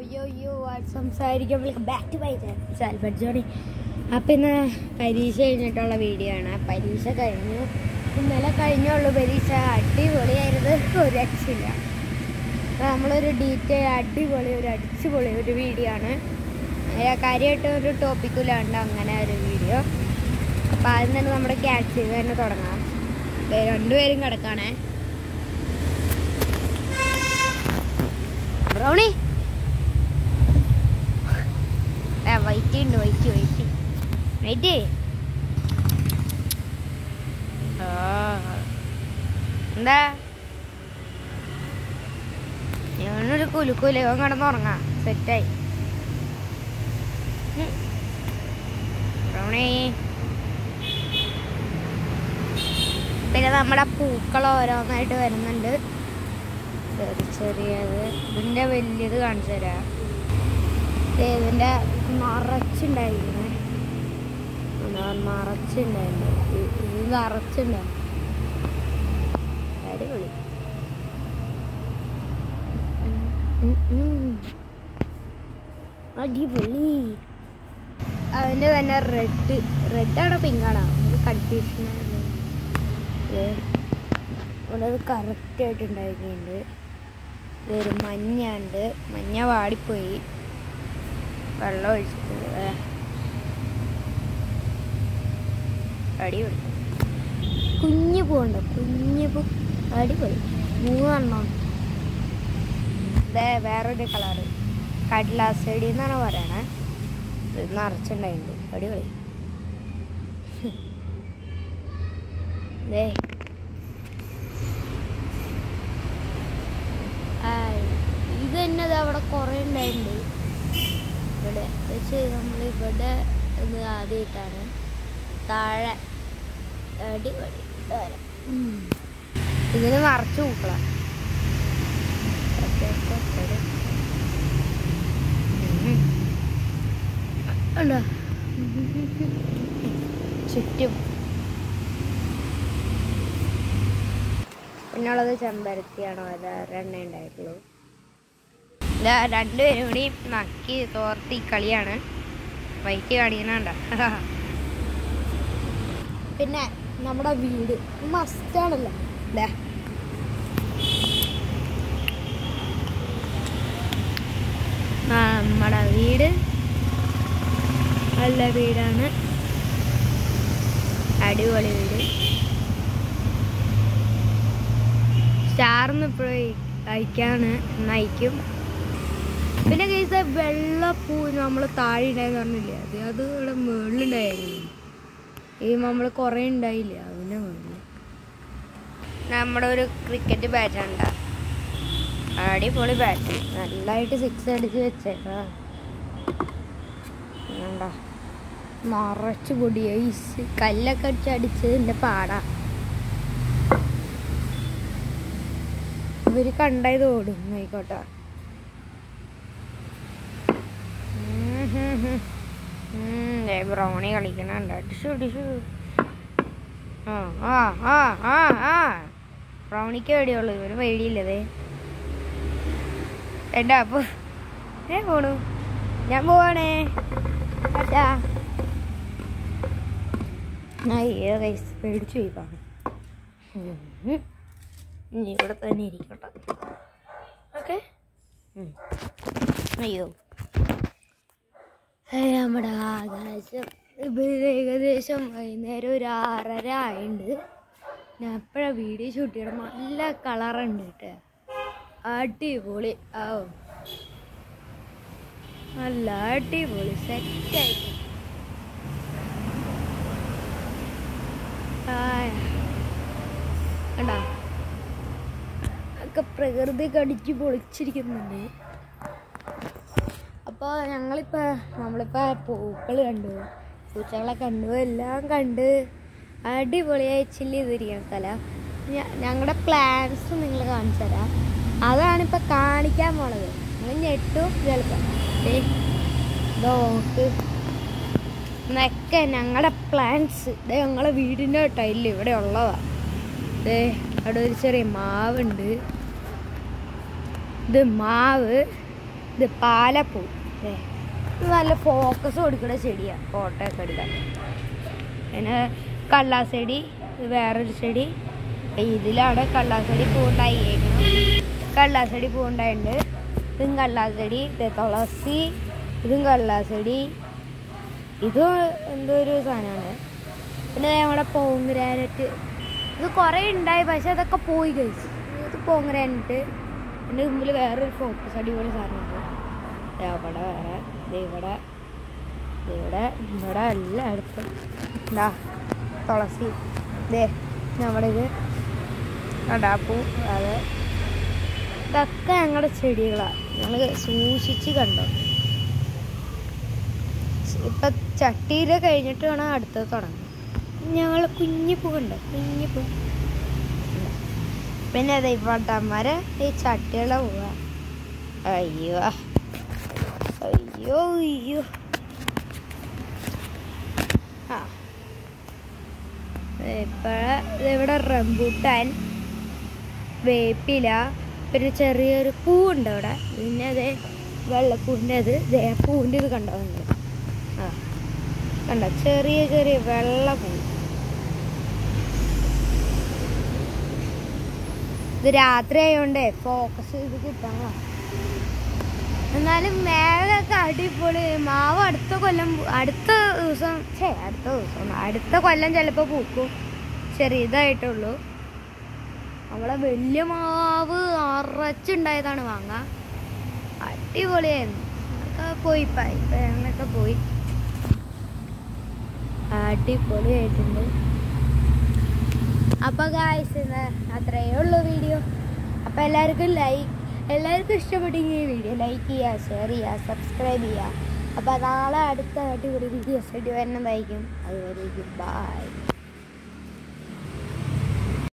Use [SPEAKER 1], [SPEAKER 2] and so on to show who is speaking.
[SPEAKER 1] യോ യോ സംസാരിക്കാൻ welcome back to my channel Johnny അപ്പം ഇന്ന് പരീക്ഷ കഴിഞ്ഞിട്ടുള്ള വീഡിയോ ആണ് പരീക്ഷ കഴിഞ്ഞു ഇന്നലെ കഴിഞ്ഞുള്ളൂ പരീക്ഷ അടിപൊളിയായിരുന്നു ഒരു രക്ഷയില്ല അപ്പോൾ നമ്മളൊരു ഡീറ്റെയിൽ അടിപൊളി ഒരു അടിച്ചുപൊളി ഒരു വീഡിയോ ആണ് ഏ, കാര്യമായിട്ട് ഒരു ടോപ്പിക്കില്ലാണ്ട് അങ്ങനെ ഒരു വീഡിയോ അപ്പോൾ ആദ്യം തന്നെ നമ്മുടെ ക്യാച്ച് ചെയ്ത് തന്നെ തുടങ്ങാം ദേ രണ്ടുപേരും കിടക്കാണേ ബ്രൗണി ആ വൈറ്റ് ഉണ്ട് വൈറ്റ് വൈറ്റ് വൈറ്റ് ആ എന്താ ഞാനൊരു കുലുക്കൂല ഇവൻ കിടന്നുറങ്ങാം സെറ്റായി ഉം. ബ്രൗണി പിന്നെ നമ്മുടെ പൂക്കൾ ഓരോന്നായിട്ട് വരുന്നുണ്ട് ചെറിയ ചെറിയത് ഇതിൻ്റെ വലിയത് കാണിച്ചു തരാം ദേ ഇതിൻ്റെ നിറച്ചുണ്ടായിരുന്നു നിറച്ചുണ്ടായിരുന്നു ഇ- ഇത് നിറച്ചുണ്ടായിരുന്നു അടിപൊളി ഉം, ഉം. അടിപൊളി അതിൻ്റെ തന്നെ റെഡ് റെഡാണോ പിങ്കാണോ ഒരു കൺഫ്യൂഷൻ ഇവിടെ അത് കറക്റ്റ് ആയിട്ട് ഉണ്ടായിരുന്നുണ്ട് ഇതൊരു മഞ്ഞ ഉണ്ട് മഞ്ഞ വാടിപ്പോയി വെള്ളം ഒഴിച്ചിട്ടുണ്ട് ദേ. അടിപൊളി കുഞ്ഞു പൂണ്ട് കുഞ്ഞു പൂ അടിപൊളി മൂന്നെണ്ണം ഇതേ വേറൊരു കളറ് കടലാസടി എന്നാണ് പറയണേ ഇത് നിറച്ചുണ്ടായിട്ടുണ്ട് അടിപൊളി ദേ ആ, ഇത് തന്നെ ദാ അവിടെ കുറേ ഉണ്ടായിട്ടുണ്ട് ഇവിടെ പക്ഷേ നമ്മൾ ഇവിടെ ഇത് ആദ്യമായിട്ടാണ് താഴെ അടിപൊളി ഇതാരാ. ഉം. ഇതിന് നിറച്ച് പൂക്കള ചുറ്റും പിന്നുള്ളത് ചെമ്പരത്തിയാണോ അത് രണ്ട ഉണ്ടായിട്ടുള്ളൂ ഇതാ രണ്ടുപേരും കൂടി നക്കി തോർത്തി കളിയാണ് വൈറ്റ് കാണിക്കണണ്ട പിന്നെ നമ്മുടെ വീട് മസ്റ്റാണല്ലോ ഇതാ ആ നമ്മുടെ വീട് നല്ല വീടാണ് അടിപൊളി വീട് സ്റ്റാർന്ന് ഇപ്പോഴും അയക്കാണ് നയിക്കും പിന്നെ കേസ് വെള്ളപ്പൂ നമ്മൾ താഴെ ഉണ്ടായെന്ന് പറഞ്ഞില്ലേ അത് അത് ഇവിടെ മുകളിലുണ്ടായിരുന്നു ഈ നമ്മൾ കുറേ ഉണ്ടായില്ല അതിൻ്റെ മുകളിൽ നമ്മുടെ ഒരു ക്രിക്കറ്റ് ബാറ്റാണ് അടിപൊളി ബാറ്റ് നല്ലതായിട്ട് സിക്സ് അടിച്ച് വെച്ചേക്കാ വേണ്ട നിറച്ച് പൊടി ഐസ് കല്ലൊക്കെ അടിച്ച് അടിച്ചതിൻ്റെ പാടാ ഇവര് കണ്ടായത് ഓടും ആയിക്കോട്ടെ ഉം ഹും ഹും. ഉം, ദേ ബ്രൗണി കളിക്കണുണ്ട് അടിച്ചു അടിച്ചു ആ ആ ആ ആ ആ ബ്രൗണിക്ക് പേടിയുള്ളൂ ഇവന് പേടിയില്ലതേ എന്താ അപ്പൊ ഏ പോണു ഞാൻ പോവാണേ അച്ഛാ അയ്യോ കൈസ് പേടിച്ചു പോയി പാവം. ഉം. ഇനി ഇവിടെ തന്നെ ഇരിക്കട്ടെ ഓക്കെ അയ്യോ ഏയ് നമ്മുടെ ആകാശം ഇപ്പം ഏകദേശം വൈകുന്നേരം ഒരു ആറര ആയിണ്ട് ഞാൻ എപ്പോഴാണ് വീഡിയോ ഷൂട്ട് ചെയ്യണം നല്ല കളറുണ്ട് കേട്ടോ അടിപൊളി ആ നല്ല അടിപൊളി സെറ്റായി കണ്ടാ ഒക്കെ പ്രകൃതി കടിച്ച് പൊളിച്ചിരിക്കുന്നുണ്ട് അപ്പോൾ ഞങ്ങളിപ്പോൾ നമ്മളിപ്പോൾ പൂക്കൾ കണ്ടു പൂച്ചകളെ കണ്ടു എല്ലാം കണ്ട് അടിപൊളിയായി ചില്ല് ചെയ്തിരിക്കുന്ന സ്ഥലം ഞങ്ങളുടെ പ്ലാൻസ് നിങ്ങൾ കാണിച്ചു തരാം അതാണിപ്പോൾ കാണിക്കാൻ പോണത് നിങ്ങൾ ഞെട്ടും ചിലപ്പോൾ നോക്ക് ഇതൊക്കെ ഞങ്ങളുടെ പ്ലാൻസ് ഇത് ഞങ്ങളെ വീടിൻ്റെ ടൈലിൽ ഇവിടെ ഉള്ളതാണ് ദേ അവിടെ ഒരു ചെറിയ മാവുണ്ട് ഇത് മാവ് ഇത് പാലപ്പൂ ദേ, ഇത് നല്ല ഫോക്കസ് കൊടുക്കുന്ന ചെടിയാണ് ഫോട്ടോ ഒക്കെ എടുക്കാൻ പിന്നെ കള്ളാസെടി ഇത് വേറൊരു ചെടി ഇതിലാണ് കള്ളാസെടി പൂണ്ടായിരിക്കണം കള്ളാസെടി പൂണ്ടായിട്ടുണ്ട് ഇതും കള്ളാസെടി ഇത് തുളസി ഇതും കള്ളാസെടി ഇതും എന്തോ ഒരു സാധനമാണ് പിന്നെ ദേ നമ്മുടെ പോങ്ഗ്രാനറ്റ് ഇത് കുറേ ഉണ്ടായി പക്ഷെ അതൊക്കെ പോയി കഴിച്ചു ഇത് പോങ്ഗ്രാനറ്റ് എൻ്റെ മുമ്പിൽ വേറൊരു ഫോക്കസ് അടിപൊളി സാധനമുണ്ട് ദേ അവിടെ വേറെ ദേ ഇവിടെ ദേ ഇവിടെ ഇവിടെ എല്ലായിടത്തും എന്താ തുളസി ദേ നമ്മുടെ ഇത് കടാപ്പൂ അത് ഇതൊക്കെ ഞങ്ങളുടെ ചെടികളാണ് ഞങ്ങൾ സൂക്ഷിച്ച് കണ്ടോ ഇപ്പം ചട്ടിയിൽ കഴിഞ്ഞിട്ട് വേണം അടുത്തത് തുടങ്ങാൻ ഞങ്ങൾ കുഞ്ഞിപ്പൂ കണ്ടോ കുഞ്ഞിപ്പൂ പിന്നെ അതെ ഇവട്ടന്മാരെ ഈ ചട്ടികളെ പോവാ അയ്യോ അയ്യോ അയ്യോ ആ ഇപ്പോഴ ഇവിടെ റംബൂട്ടാൻ വേപ്പില പിന്നെ ചെറിയൊരു പൂവുണ്ട് അവിടെ പിന്നെ അതെ വെള്ളപ്പൂവിൻ്റെ അത് ദേ പൂവിൻ്റെ ഇത് കണ്ടോ നിങ്ങൾ ആ കണ്ടോ ചെറിയ ചെറിയ വെള്ള പൂ ഇത് രാത്രി ആയതുകൊണ്ടേ ഫോക്കസ് ചെയ്ത് കിട്ടണോ എന്നാലും മേലൊക്കെ അടിപൊളി മാവ് അടുത്ത കൊല്ലം പൂ- അടുത്ത ദിവസം ഛേ അടുത്ത ദിവസം അടുത്ത കൊല്ലം ചിലപ്പോൾ പൂക്കും ചെറിയതായിട്ടുള്ളൂ നമ്മളെ വലിയ മാവ് അറച്ചുണ്ടായതാണ് മാങ്ങ അടിപൊളിയായിരുന്നു അതൊക്കെ പോയി ഇപ്പം ഇപ്പം ഞങ്ങളൊക്കെ പോയി അടിപൊളിയായിട്ടുണ്ട് അപ്പൊ ഗായ്സ് ഇന്ന് അത്രയേ ഉള്ളൂ വീഡിയോ അപ്പൊ എല്ലാവർക്കും ലൈക്ക് എല്ലാവർക്കും ഇഷ്ടപ്പെട്ടെങ്കിൽ ഈ വീഡിയോ ലൈക്ക് ചെയ്യുക ഷെയർ ചെയ്യുക സബ്സ്ക്രൈബ് ചെയ്യുക അപ്പൊ നാളെ അടുത്ത അടിപൊളി വീഡിയോസ് ആയിട്ട് വരുന്നതായിരിക്കും അതുവരേക്കും ബൈ